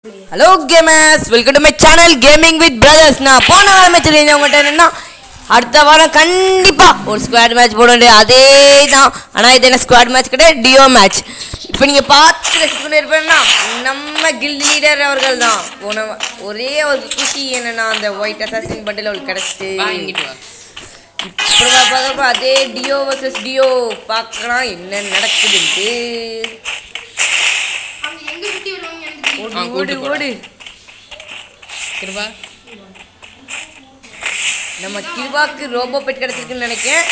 Hello gamers welcome to my channel gaming with brothers நான் போன வாரம் மேட்ச் தெரிஞ்சவங்ககிட்ட என்னன்னா அடுத்த வாரம் கண்டிப்பா ஒரு ஸ்குவாட் மேட்ச் போட வேண்டிய அதே தான் ஆனால் இது என்ன ஸ்குவாட் மேட்ச் கிடையாது டியோ மேட்ச் இப்போ நீங்க பார்த்து ரசிச்சுக்கொண்டு இருப்பேன்னா நம்ம கில்ட் லீடர் அவர்கள் தான் போன வா- ஒரே ஒரு குஷி என்னன்னா அந்த ஒயிட் அசாசின் பண்டில் அவளுக்கு கிடைச்சிட்டு வாங்கிட்டு வா இப்போ பார்க்குறப்ப அதே டியோ வர்சஸ் டியோ பார்க்கலாம் என்ன நடக்குதுன்ட்டு அவங்க எங்க சுத்தி வருவாங்க எனக்கு தெரியும். ஆ, ஓடு கூட்டு ஓடு போடா. ஓடு கிருபா நம்ம கிருபாக்கு ரோபோ பெட் கிடைச்சிருக்குன்னு நினைக்கிறேன்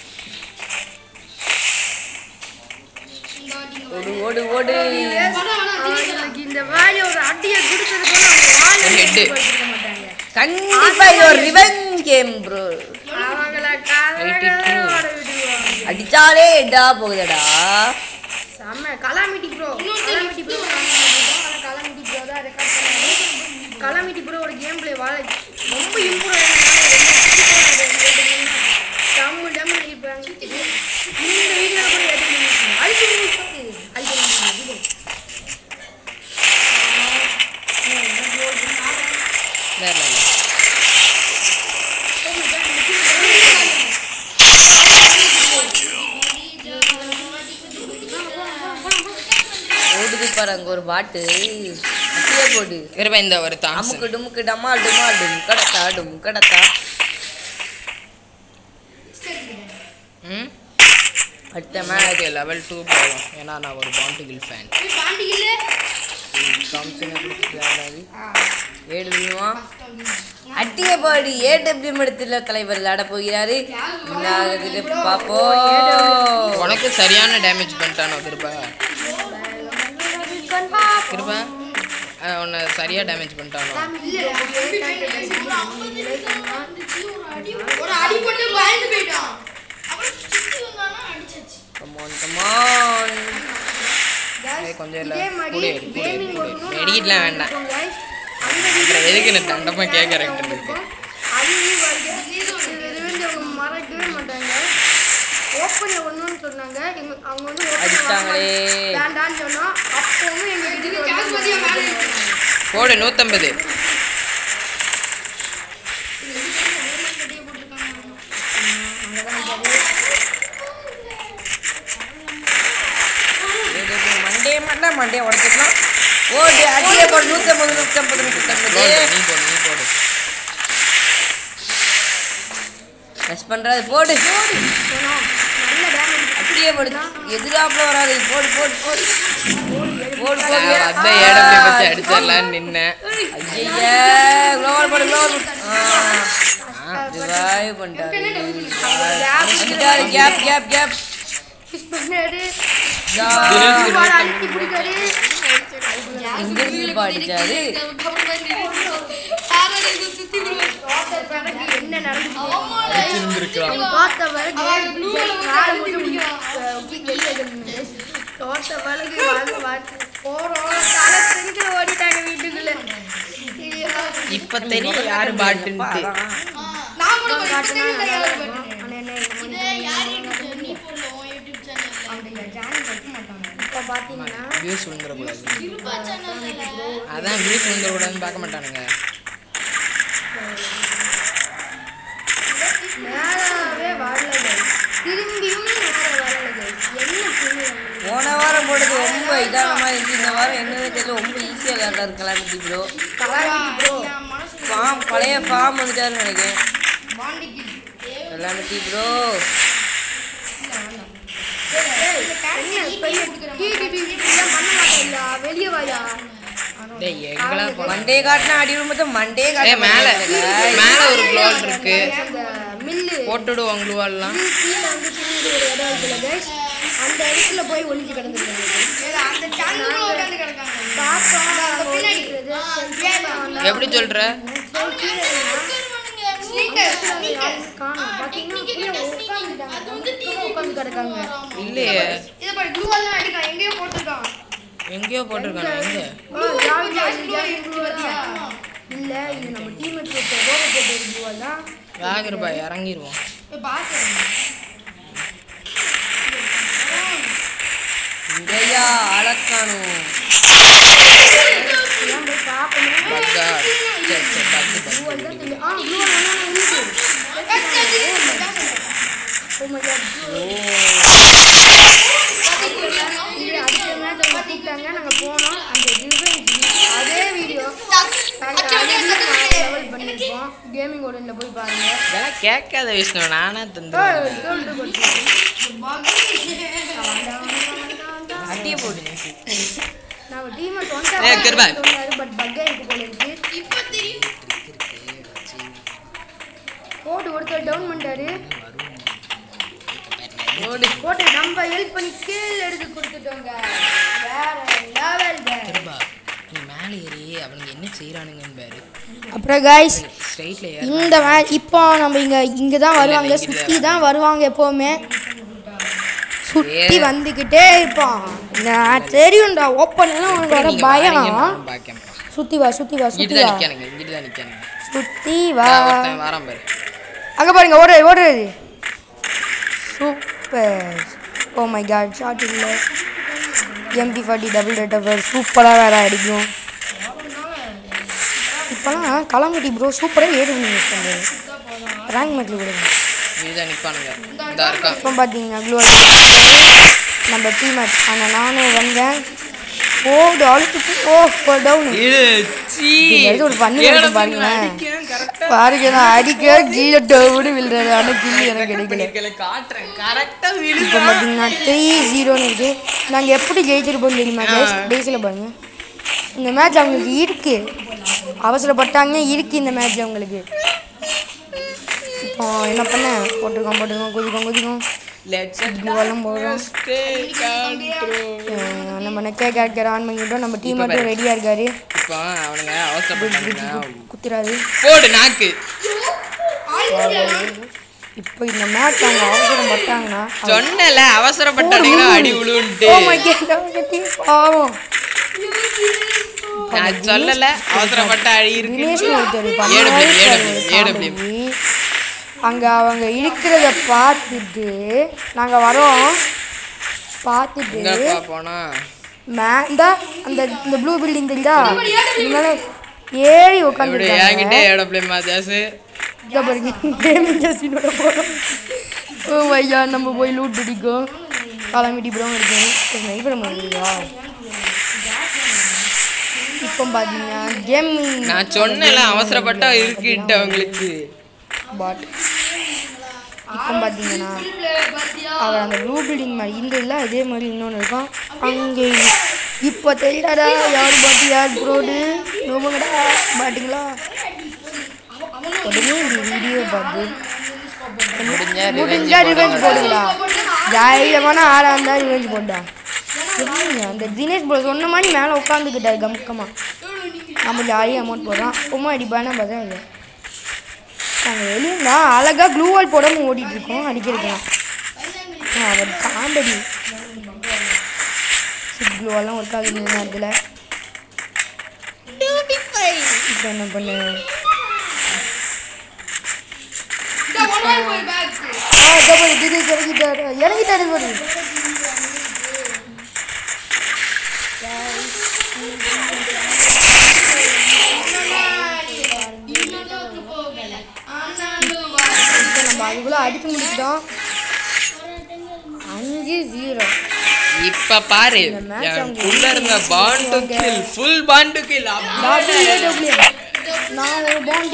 இந்த வாட்டி இங்க ஓடு ஓடு ஓடு வேணாம், வேணாம், திணிக்கலாம். அவங்களுக்கு இந்த வேலையை ஒரு அடியை கொடுத்ததுக்கு அவங்க வாழை ஒரு head. போயிருக்க மாட்டாங்க கண்டிப்பா இது ஒரு ரிவெஞ்ச் கேம் ப்ரோ அவங்கள கலகலன்னு ஓட விடுவாங்க அடிச்சாலே எடா போகுதடா செம்ம calamity bro calamity bro calamity bro தான் ரெக்கார்ட் பண்ணாரு கலாமிட்டி ப்ரோவோட கேம் பிளே வாழ ரொம்ப இம்ப்ரூவ் டம்மு டம்மு அடிப்பாங்க இந்த வீடியோ கூட எடுத்து அழிச்சு அழிச்சு வேற level. ஓடுது பாரு அங்க ஒரு பாட்டு அப்படியே போடு கிருபா இந்த ஒரு தாம்சன் அமுக்கு டுமுக்கு டமா டுமா டும் கடத்தா டும் கடத்தா ம் அடுத்த மேட்ச் ஓகே லெவல் டூ போவோம் ஏன்னா நான் ஒரு பாண்டிகில் ஃபேன் போய் பாண்டி இல்ல ஏடு விழுவான் அட்டிய பாடி ஏடபிள்யூ இடத்துல தலைவர் விளையாட போகிறாரு என்ன ஆகுதுன்னு பாப்போம் உனக்கு சரியான டேமேஜ் பண்ணிட்டானோ கிருபா கிருபா அஹ், உன்னை சரியா டேமேஜ் பண்ணிட்டானோ ஒரு அடி போட்டு பயந்து போயிட்டான் அப்புறம் சுத்தி வந்தானா அடிச்சாச்சு கமான் கமான் ஏய், கொஞ்சம் இல்லை இதே மாதிரி கூட இரு, கூட இரு, gaming கூட இரு. ஒண்ணும் மெடிக்கிட்லாம் வேண்டாம் guys. அந்த அப்புறம் எதுக்கு நான் தண்டமா கேட்கறேன் இருக்கும். அதையும் வருது. இது வந்து அவங்க மறக்கவே மாட்டாங்க ஓப்பன்ல ஒண்ணுன்னு சொன்னாங்க எங்க அவங்க வந்து open ல அடிச்சிட்டாங்களே. வேண்டாம்னு சொன்னா அப்பவும் எங்க இது கேஸ் மதியா மேல இருக்கு போடு நூற்றம்பது மண்டே மட்டும் மண்டே உடச்சிக்கலாம் ஓடி அடியே போடு நூற்றம்பது நூற்றம்பது நூற்றம்பது போடு நீ போடு நீ போடு ரஷ் பண்றது போடு போடு சொன்னோம். நல்ல டேமேஜ் அப்படியே போடு எதிராப்புல வராது போடு போடு போடு போடு போடு நான் அதான் ஏடப்படி வச்சு அடிச்சிடலான்னு நின்னேன் ஐயா குளோபல் போடு குளோபல் ரிவைவ் பண்ணிட்டாரு அடிச்சிட்டாரு கேப் கேப் கேப் ஃபிஷ் பண்ணாரு தினேஷ்க்கு பால் அழுத்தி பிடிக்காரு எங்க இருந்து பாடிச்சாரு பார்த்த பிறகு என்ன நடந்துச்சு வச்சிருந்துருக்கலாம் பார்த்த பிறகு காலை மட்டும் அஹ், வெளியே எடுக்கணுங்க. பார்த்த பிறகு வந்து வந்து போறோம் தலை தெருக்கிற ஓடிட்டாங்க வீட்டுக்குள்ள இப்ப தெரியும் யாரு பாட்டுன்ட்டு நான் கூட காட்டுனா கொஞ்சம் நல்லா தெரியாது இருக்கும். ஆனா என்ன இது இதை யார் யூடியூப் நீ போடல உன் யூடியூப் சேனல்ல அவங்க ஜாயின் பண்ண மாட்டாங்க இப்போ பார்த்தீங்கன்னா வியூஸ் விழுந்துடக்கூடாது இருப்பா சேனல்ல அதான் வியூஸ் விழுந்துடக்கூடாதுன்னு பார்க்க மாட்டானுங்க நேராவே வரல guys. திரும்பியும் நேரா வரல guys. என்ன புரியுது போன வாரம் போட்டது ரொம்ப இதான மாதிரி இருந்துச்சு இந்த வாரம் என்னன்னு தெரியல ரொம்ப ஈஸியாக விளையாண்டா இருக்கலாம் ப்ரோ ப்ரோ என் மனசு ஃபார்ம் பழைய ஃபார்ம் வந்துட்டாருன்னு நினைக்கிறேன் பாண்டிக்கு கலாமிட்டி ப்ரோ என்ன பெரிய டிடிபி இதெல்லாம் பண்ண மாட்டேங்களா வெளியே வாயா டேய் எங்களா போன மண்டே காட்டினா அடி விழும்போது மண்டே ஏய் காட்ட மேல மாட்டேங்குது. மேல ஒரு க்ளோல் இருக்கு அந்த மில்லு போட்டுடுவோம் க்ளூவெல்லாம் கீழே வந்து சின்னது ஒரு இடம் இருக்குல்ல guys. அந்த இடத்துல போய் ஒளிஞ்சு கிடந்துருக்காங்க அந்த சேனல்ல உட்கார்ந்து கிடக்காங்க பார்த்தோம் அங்க ஒளிஞ்சிக்கிறது. சரி, சரி, எப்படி சொல்ற சரி, கீழே இருந்தா ஸ்னீக்கர் யாரும் காணோம். பாத்தீங்கன்னா கீழே உட்கார்ந்துட்டாங்க. பக்கமா உட்கார்ந்து கிடக்காங்க. இல்லையே இத பாரு க்ளூ எல்லாம் அடிக்கான் எங்கேயோ போட்டுருக்கான் எங்கேயோ போட்டிருக்கானே எங்க ஆ, யாரு யாரு யாரு இங்குவதா? இல்ல இது நம்ம டீம் போட்டு ரோபோ போட்டு இருக்குவதா ராகருபா இறங்கிருவோம் போய் பாத்து இங்கயா அழக்கானும் ஏன் போய் பார்க்கணும் பக்கா சரி சரி பக்கு பக்கு Blue wall தான் தெரியும். ஆ, blue wall ஒண்ணு ஒண்ணு இருக்கு. Oh my God, blue wall. இது அடுத்த match அவங்க கூப்பிட்டாங்க, நாங்க போனோம். அந்த revenge அதே video நாங்க already level பண்ணிருப்போம். Gaming Odinல போய் பாருங்க. இதெல்லாம் கேட்காத விஷ்ணு நானா ஏய், தந்துடுவேன் சொல்லிட்டு போச்சு. அடியே போடு நாங்க team அ ஏய், கிருபா. சொன்னாரு, but bug ஆயிருக்கு போல இருக்கு. இப்ப தெரியும் போட்டு ஒருத்தர் டவுன் பண்ணிட்டாரு ஓடு போட்டு நம்ம ஹெல்ப் பண்ணி கீழ் எடுத்து கொடுத்துட்டோங்க வேற லெவல் கிருபா நீ மேலே ஏறி அவனுங்க என்ன செய்யறானுங்கன்னு பாரு அப்புறம் கைஸ் ஸ்ட்ரைட்ல ஏற இந்த மேட்ச் இப்போ நம்ம இங்க இங்க தான் வருவாங்க சுத்தி தான் வருவாங்க எப்பவுமே சுத்தி வந்துக்கிட்டே இருப்பான் நான் தெரியும்டா ஓப்பன் எல்லாம் உனக்கு வர பயம் பாக்கேன் சுத்தி வா சுத்தி வா இங்கிட்டு சுத்தி தான் வா நிக்கானுங்க இங்கிட்டு தான் நிக்கானுங்க சுத்தி வா ஒருத்தன் வரான் பாரு அங்க பாருங்க ஓடுறது ஓடுறது super oh my God shot இல்ல எம்பி ஃபார்ட்டி டபுள் டேட்டவர் சூப்பராக வேற அடிக்கும் இப்போலாம் கலாமட்டி ப்ரோ சூப்பராக ஏடு பண்ணி யூஸ் பண்ணுறது ரேங்க் மேட்ச்சில் கொடுங்க இதுதான் நிப்பானுங்க இந்த இருக்கான் இப்போ பார்த்தீங்கன்னா க்ளூ நம்ம டீம் மேட்ச் ஆனால் நானும் வந்தேன் ஓ அழுத்துக்கு ஓ ஃபோர் டவுன் இது சீ எடுத்து ஒரு பண்ணி கொடுத்து பாருங்களேன் பாருங்க நான் அடிக்க கீழே டவுடு விழுறாரு ஆனால் கிள்ளி எனக்கு கிடைக்கல காட்டுறேன் கரெக்டா இப்போ பார்த்தீங்கன்னா த்ரீ ஜீரோன்னு இருக்கு நாங்கள் எப்படி ஜெயிச்சிருப்போம் தெரியுமா கேஸ் டேஸில் பாருங்க இந்த மேட்ச் அவங்களுக்கு இருக்கு அவசரப்பட்டாங்க இருக்கு இந்த மேட்ச் அவங்களுக்கு இப்போ என்ன பண்ண போட்டிருக்கோம் போட்டிருக்கோம் குதிக்கோம் குதிக்கோம் லெட்ஸ் இதுவெல்லாம் போடுறோம் ஸ்டே கண்ட்ரோல் அஹ் நம்ம நெக்கே கேட்கற ஆன் பண்ணிட்டோம் நம்ம டீம் மட்டும் ரெடியாக இருக்காரு இப்போ அவனுங்க அவசரப்பட்டானுங்க குத்துறாரு போடு நாக்கு இப்போ இந்த மேட்ச் அவங்க அவசரம் பட்டாங்கன்னா சொன்னல அவசரப்பட்டானுங்கன்னா அடி விழுன்ட்டு ஓ மை கேட் பாவம் நான் சொல்லல அவசரப்பட்ட அடி இருக்கு தினேஷ்னு ஒருத்தர் ஏடபிள்யூ பண்ணாரு ஏடபிள்யூ பாரு ஏடபிள்யூ comedy. அங்க அவங்க இருக்கிறத பார்த்துட்டு நாங்க வரோம் பார்த்துட்டு எங்கப்பா போனா மேந்தா அந்த இந்த ப்ளூ பில்டிங் தெரிஞ்சா இதனால ஏறி இப்படி உட்காந்துருக்காங்க என்கிட்ட ஏடபிள்யூ மாத்தியாசு இங்க பாருங்க கேமிங் ஜாஸ்தினோட போகிறோம் ஓ ஐயா நம்ம போய் லூட் பிடிக்கும் காலாமிட்டி ப்ரோ இருக்கு ஸ்னைப்பர் பண்ணுறீங்களா இப்போ பார்த்தீங்கன்னா கேமிங் நான் சொன்னல அவசரப்பட்டா இருக்குட்டு அவங்களுக்கு பாட் இப்போ பார்த்தீங்கன்னா அவர் அந்த ப்ளூ பில்டிங் மாதிரி இந்த இல்லை அதே மாதிரி இன்னொன்று இருக்கும் அங்கே இப்போ தெரியாதா யார் பாட்டு யார் ப்ரோடு நோபங்கடா பாட்டுங்களா உடனே இந்த வீடியோ பார்த்து முடிஞ்சா முடிஞ்சா ரிவெஞ்ச் போடுங்களா தைரியமான ஆளாக இருந்தால் ரிவெஞ்ச் போட்டா எப்படிங்க அந்த தினேஷ் ப்ரோ சொன்ன மாதிரி மேலே உட்காந்துக்கிட்டாரு கம்கமா நம்ம ஜாலியாக அமௌண்ட் போடுறோம் உமா அடிப்பானா பார்த்தா இல்லை நாங்கள் வெளியே அழகாக க்ளூ வால் போடாமல் ஓடிட்டு இருக்கோம் அடிக்கிறதுலாம் ஆ, அவர் காமெடி க்ளூ வால்லாம் ஒர்க் ஆகுது இந்த நேரத்தில் இப்போ என்ன பண்ணு ஆ டபுள் திடீர் இறங்கிட்டாரு இறங்கிட்டாரு பாரு இப்போ நம்ம அதுக்குள்ளே அடிக்க முடிச்சிட்டோம் அஞ்சு ஜீரோ இப்ப பாரு இந்த match என் அவங்க உள்ள இருந்த bond to kill full bond to kill W W நான் ஒரு பாண்டி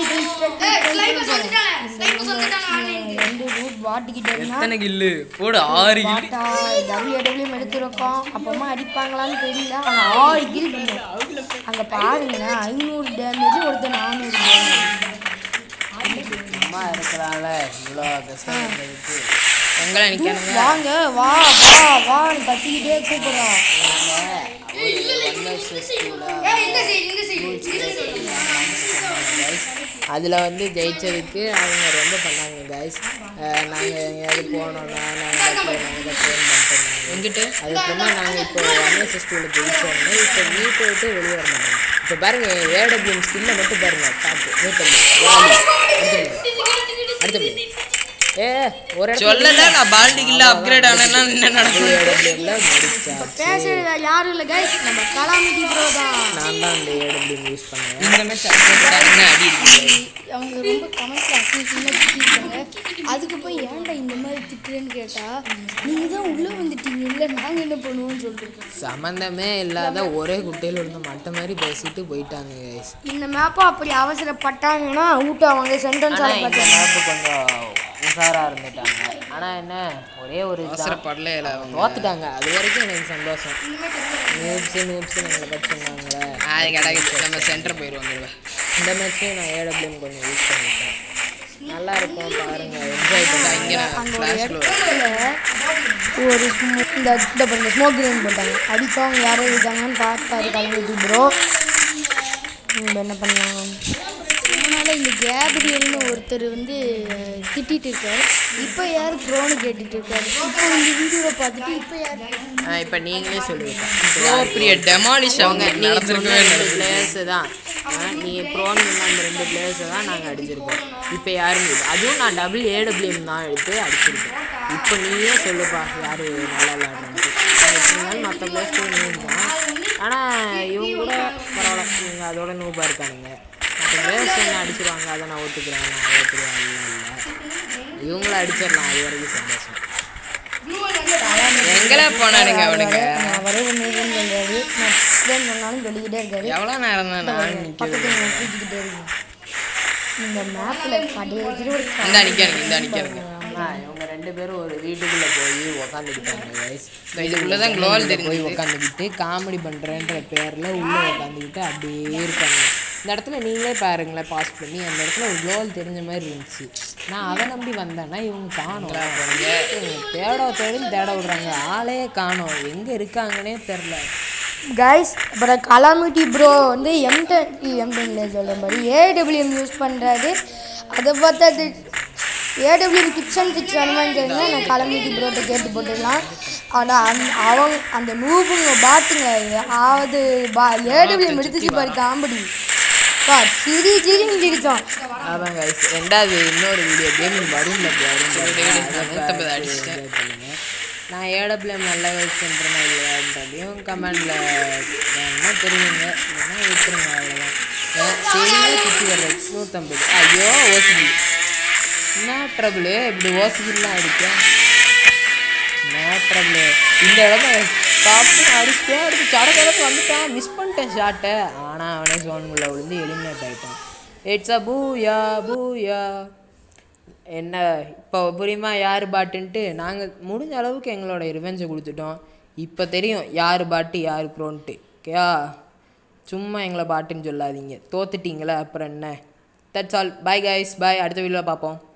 ரெண்டு ரூட் வாட்டிக்கிட்டேன்னா எத்தனை கில்லு போடு ஆறு கில் பாட்டா டபுள்யூ டபுள்யூ எடுத்துருக்கோம் அப்பமா அடிப்பாங்களான்னு தெரியல அவங்க ஆறு கில் பண்ணும் அங்கே பாருங்களேன் ஐநூறு டேமேஜ் ஒருத்தர் நானூறு டேமேஜ் அம்மா இருக்கிறால இவ்வளோ கஷ்டம் இருக்கிறதுக்கு எங்களை நிற்கணுங்க வாங்க வா வா வான்னு கத்திக்கிட்டே கூப்பிடுறோம் அதில் வந்து ஜெயிச்சதுக்கு அவங்க ரொம்ப பண்ணாங்க கைஸ் நாங்கள் எங்கேயாவது போனோம்னா நாங்கள் நாங்கள் ட்ரெயின் பண்ணிட்டு எங்கிட்ட அதுக்கப்புறமா நாங்கள் இப்போ என்எஸ்எஸ் ஸ்கூலில் ஜெயிச்சோம்னா இப்போ வீட்டை விட்டு வெளியே வர மாட்டோம் இப்போ பாருங்க ஏடபிள்யூஎம் ஸ்கில்லை மட்டும் பாருங்க டாப்பு நூற்றம்பது வாலி அடுத்தபடி அடுத்தபடி ஏ ஒரு இடத்துல சொல்லல நான் பால்டிக் இல்ல அப்கிரேட் ஆனேன்னா என்ன நடக்கும் ஏடபிள்யூஎம்ல முடிச்சா பேசுறது யாரும் இல்லை கைஸ் நம்ம கலாமிட்டி ப்ரோ தான் நான் தான் இந்த ஏடபிள்யூஎம் யூஸ் பண்ணுவேன் இந்த மேட்ச் அப்கிரேட் என்ன அடி இருக்கு அவங்க ரொம்ப கமெண்ட்ல அசிங்கமா திட்டிருக்காங்க அதுக்கு போய் ஏன்டா இந்த மாதிரி திட்டுறேன்னு கேட்டா நீங்க தான் உள்ள வந்துட்டீங்க இல்ல நாங்க என்ன பண்ணுவோம்னு சொல்லிட்டு சம்மந்தமே இல்லாத ஒரே குட்டையில் இருந்த மட்ட மாதிரி பேசிட்டு போயிட்டாங்க guys. இந்த மேப்பை அப்படி அவசரப்பட்டாங்கன்னா ஊட்ட அவங்க சென்டென்ஸ் ஆனா இந்த மேப்பு கொஞ்சம் உஷாரா இருந்துட்டாங்க ஆனா என்ன ஒரே ஒரு இதுதான். அவசரப்படல இல்ல அவங்க தோத்துட்டாங்க அது வரைக்கும் எனக்கு சந்தோஷம் நூப்ஸு நூப்ஸு எங்களை பற்றி சொன்னாங்களே அது கிடையாது நம்ம சென்டர் போயிடுவோம் திரும்ப இந்த மேட்ச்சையும் நான் ஏடபிள்யூஎம் கொஞ்சம் யூஸ் பண்ணிட்டேன் நல்லா இருக்கும் பாருங்க என்ஜாய் பண்ணாங்க இங்க நான் ஃபிளாஷ்ல ஒரு smoke- இந்த இந்த பாருங்க ஸ்மோக் கிரீன் போட்டாங்க அடித்தவங்க யாரும் இருக்காங்கன்னு பார்த்தாரு கலாமிட்டி ப்ரோ என்ன பண்ணலாம் அதனால இந்த கேப்ரியல்னு ஒருத்தர் வந்து அஹ், திட்டிட்டு இருக்காரு இப்போ யார் ப்ரோன்னு கேட்டுட்டு இருக்காரு இப்போ இந்த வீடியோவை பார்த்துட்டு இப்போ யார் இப்போ நீங்களே சொல்லுவீங்க ப்ரோ பெரிய டெமாலிஷ் அவங்க அவங்க நீ நடந்திருக்கவே சொன்ன ரெண்டு நடந்திருக்கு பிளேயர்ஸு தான் ஆ, நீ ப்ரோன்னு சொன்ன அந்த ரெண்டு பிளேயர்ஸை தான் நாங்கள் அடிச்சிருக்கோம் இப்போ யாரும் இல்லை அதுவும் நான் டபுள் ஏடபிள்யூஎம் தான் எடுத்து அடிச்சிருக்கேன் இப்போ நீயே சொல்லுப்பா யார் நல்லா விளாடுறேன்ட்டு எப்படினாலும் மற்ற பிளேயர்ஸ் கூட நீ தான் ஆனால் இவங்க கூட பரவாயில்ல இவங்க அதோட நூபாக இருக்கானுங்க மற்ற பிளேயர்ஸ் என்ன அடிச்சிருவாங்க அதை நான் ஒத்துக்கிறேன் நான் ஒத்துக்கிறேன் இல்லை இல்லை இவங்கள அடிச்சிடலாம் அது வரைக்கும் சந்தோஷம் எங்கல போனானுங்க அவனுங்க நான் வரவே முடியும்னு சொல்றாரு நான் எக்ஸ்பிளைன் பண்ணாலும் சொல்லிக்கிட்டே இருக்காரு எவ்வளவு நேரம் தான் நான் நிக்கிறது பக்கத்தில் நான் தூக்கிக்கிட்டே இருக்கேன் இந்த மேப்பில் கடைசி ஒரு இந்த நிக்கானுங்க இந்த நிக்கானுங்க ஆ, இவங்க ரெண்டு பேரும் ஒரு வீட்டுக்குள்ள போய் உக்காந்துக்கிட்டாங்க guys. இதுக்குள்ளதான் global போய் தெரிஞ்சது உக்காந்துக்கிட்டு காமெடி பண்றேன்ற பேர்ல உள்ள உக்காந்துக்கிட்டு அப்படியே இருக்காங்க இந்த இடத்துல நீங்களே பாருங்களேன் பாஸ் பண்ணி அந்த இடத்துல ஒரு குளோவல் தெரிஞ்ச மாதிரி இருந்துச்சு நான் அதை நம்பி வந்தேன்னா இவங்க காணும் தேட தேடி தேட விடுறாங்க ஆளே காணோம் எங்க இருக்காங்கன்னே தெரில கைஸ் அப்புறம் கலாமிட்டி ப்ரோ வந்து எம்டன் எம்டன்ல சொல்ல மாதிரி ஏடபிள்யூஎம் யூஸ் பண்ணுறாரு அதை பார்த்து அது ஏடபிள்யூஎம் டிப்ஸ் அண்ட் டிப்ஸ் வேணுமான்னு கேளுங்க நான் கலாமிட்டி ப்ரோட்ட கேட்டு போட்டுடலாம் ஆனால் அந் அவங்க அந்த நூபுங்க பாட்டுங்க அது பா ஏடபிள்யூஎம் எடுத்துச்சு பாரு காமெடி பா சிரி சிரின்னு சிரிச்சோம் அதான் guys ரெண்டாவது இன்னொரு வீடியோ கேமிங் வரும்ல நூத்தம்பது அடிச்சிட்டேன். பண்ணுங்க நான் ஏடபிள்யூஎம் நல்லா யூஸ் பண்ணுறேன்னா இல்லையான்றதையும் கமெண்டில் வேணும்னா தெரியுங்க இல்லைன்னா விட்டுருங்க அவ்வளோதான் சரியாக சுற்றி வர்றது நூற்றம்பது ஐயோ ஓசிபி என்ன ட்ரபிள் இப்படி ஓசிபிலாம் அடிக்கும் என்ன ட்ரபிள் இந்த இடத்துல பார்த்து அடிச்சுட்டே அடுத்து சடக்கு வந்துட்டான் மிஸ் பண்ணிட்டேன் ஷாட்டை ஆனால் அவனே சோன்குள்ளே விழுந்து எலிமினேட் ஆகிட்டான் இட்ஸ் அ பூயா பூயா என்ன இப்போ புரியுமா யார் பாட்டுன்ட்டு நாங்கள் முடிஞ்ச அளவுக்கு எங்களோட ரிவெஞ்சை கொடுத்துட்டோம் இப்போ தெரியும் யார் பாட்டு யார் ப்ரோன்ட்டு ஓகேயா சும்மா எங்களை பாட்டுன்னு சொல்லாதீங்க தோத்துட்டீங்களே அப்புறம் என்ன that's all bye guys bye அடுத்த வீடியோவில் பார்ப்போம்